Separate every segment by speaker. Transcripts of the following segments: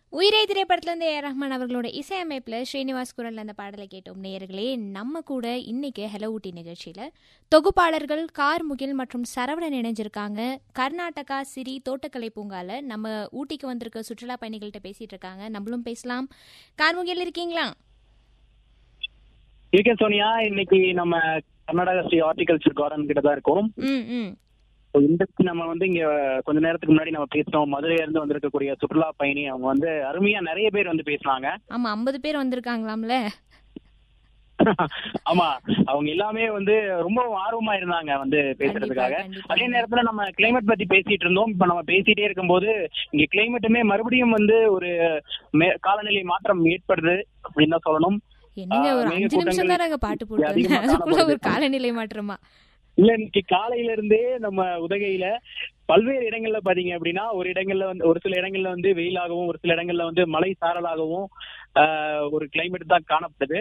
Speaker 1: உயிரை திரைப்படத்துலேருந்து ஏ ரஹ்மான் அவர்களோட இசையமைப்பில் ஸ்ரீனிவாஸ் குரல் அந்த பாடலை கேட்டோம் நேயர்களே நம்ம கூட இன்னைக்கு ஹலோ ஊட்டி நிகழ்ச்சியில் தொகுப்பாளர்கள் கார் முகில் மற்றும் சரவணன் இணைஞ்சிருக்காங்க கர்நாடகா சிரி தோட்டக்கலை பூங்கால நம்ம ஊட்டிக்கு வந்திருக்க சுற்றுலா பயணிகள்கிட்ட பேசிட்டு இருக்காங்க நம்மளும் பேசலாம் கார் முகில் இருக்கீங்களா
Speaker 2: இருக்கேன் சோனியா இன்னைக்கு நம்ம கர்நாடகா ஸ்ரீ ஹார்டிகல்ச்சர் கார்டன் கிட்ட தான் இருக்கோம்
Speaker 1: ம் ம்
Speaker 2: So, இந்த நம்ம வந்து இங்க கொஞ்ச நேரத்துக்கு முன்னாடி நம்ம பேசினோம் மதுரையில இருந்து வந்திருக்கக்கூடிய சுற்றுலா பயணி அவங்க வந்து அருமையா நிறைய பேர் வந்து பேசினாங்க
Speaker 1: ஆமாம் ஐம்பது பேர் வந்திருக்காங்களாம்ல
Speaker 2: ஆமா அவங்க எல்லாமே வந்து ரொம்ப ஆர்வமா இருந்தாங்க வந்து பேசுறதுக்காக
Speaker 1: கண்டிப்பா, கண்டிப்பா.
Speaker 2: அதே நேரத்துல நம்ம கிளைமேட் பத்தி பேசிட்டு இருந்தோம் இப்ப நம்ம பேசிட்டே இருக்கும்போது இங்க கிளைமேட்டுமே மறுபடியும் வந்து உள்ள மே- காலநிலை மாற்றம் ஏற்படுது அப்படின்னு தான் சொல்லணும்
Speaker 1: என்னங்க ஒரு
Speaker 2: ஆ,
Speaker 1: அஞ்சு நிமிஷம்
Speaker 2: மேகக்கூட்டங்கள்
Speaker 1: தான் நாங்கள் பாட்டு போட்டு
Speaker 2: அதிகமா
Speaker 1: வந்தேன் அதுக்குள்ள ஒரு
Speaker 2: காணப்படுது.
Speaker 1: காலநிலை மாற்றமா
Speaker 2: இல்ல இன்னைக்கு காலையில இருந்தே நம்ம உதகையில பல்வேறு இடங்கள்ல பாத்தீங்க அப்படின்னா ஒரு இடங்கள்ல வந்து ஒரு சில இடங்கள்ல வந்து வெயிலாகவும் ஒரு சில இடங்கள்ல வந்து மழை சாரலாகவும் ஆஹ், ஒரு கிளைமேட் தான் காணப்படுது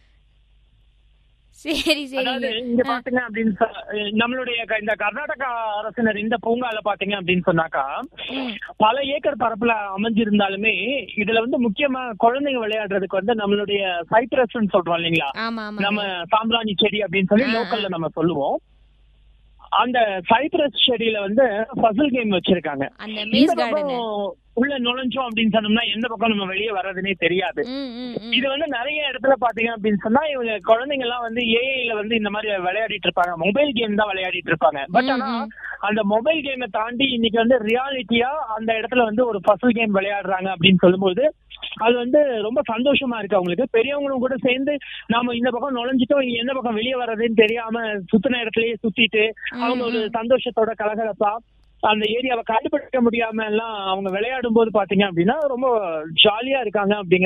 Speaker 1: சரி
Speaker 2: அதாவது
Speaker 1: சரி
Speaker 2: இங்க பாத்தீங்க அப்படின்னு சொ- நம்மளுடைய க- இந்த கர்நாடகா அரசினர் இந்த பூங்கால பாத்தீங்க அப்படின்னு சொன்னாக்கா
Speaker 1: ம்
Speaker 2: பல ஏக்கர் பரப்புல அமைஞ்சிருந்தாலுமே இதுல வந்து முக்கியமா குழந்தைங்க விளையாடுறதுக்கு வந்து நம்மளுடைய சைப்ரஸ் சொல்றோம் இல்லைங்களா
Speaker 1: ஆமா ஆமா
Speaker 2: நம்ம சாம்பிராணி செடி அப்படின்னு சொல்லி
Speaker 1: ஆ, ஆ.
Speaker 2: லோக்கல்ல நம்ம சொல்லுவோம் அந்த சைப்ரஸ் செடியில வந்து பசில் கேம் வச்சிருக்காங்க
Speaker 1: அந்த
Speaker 2: இந்த
Speaker 1: மேஸ்
Speaker 2: பக்கம்
Speaker 1: கார்டன்
Speaker 2: உள்ள நுழைஞ்சோம் அப்படின்னு சொன்னோம்னா எந்த பக்கம் நம்ம வெளியே வர்றதுனே தெரியாது
Speaker 1: ம் ம் ம்
Speaker 2: இது வந்து நிறைய இடத்துல பாத்தீங்க அப்படின்னு சொன்னா இவங்க குழந்தைங்க எல்லாம் வந்து ஏஐல வந்து இந்த மாதிரி விளையாடிட்டு இருப்பாங்க மொபைல் கேம் தான் விளையாடிட்டு இருப்பாங்க பட்
Speaker 1: ம்,
Speaker 2: ஆனா
Speaker 1: ம்.
Speaker 2: அந்த மொபைல் கேமை தாண்டி இன்னைக்கு வந்து ரியாலிட்டியா அந்த இடத்துல வந்து ஒரு பசில் கேம் விளையாடுறாங்க அப்படின்னு சொல்லும்போது அது வந்து ரொம்ப சந்தோஷமா இருக்கு அவங்களுக்கு பெரியவங்களும் கூட சேர்ந்து நாம இந்த பக்கம் நுழைஞ்சிட்டோம் இனி எந்த பக்கம் வெளியே வர்றதுன்னு தெரியாம சுத்தின இடத்துலயே சுத்திட்டு அவங்க ஒரு சந்தோஷத்தோட கலகலப்பா அந்த ஏரியாவை கண்டுபிடிக்க முடியாம எல்லாம் அவங்க விளையாடும் போது பாத்தீங்க அப்படின்னா ரொம்ப ஜாலியா இருக்காங்க அப்படிங்கிற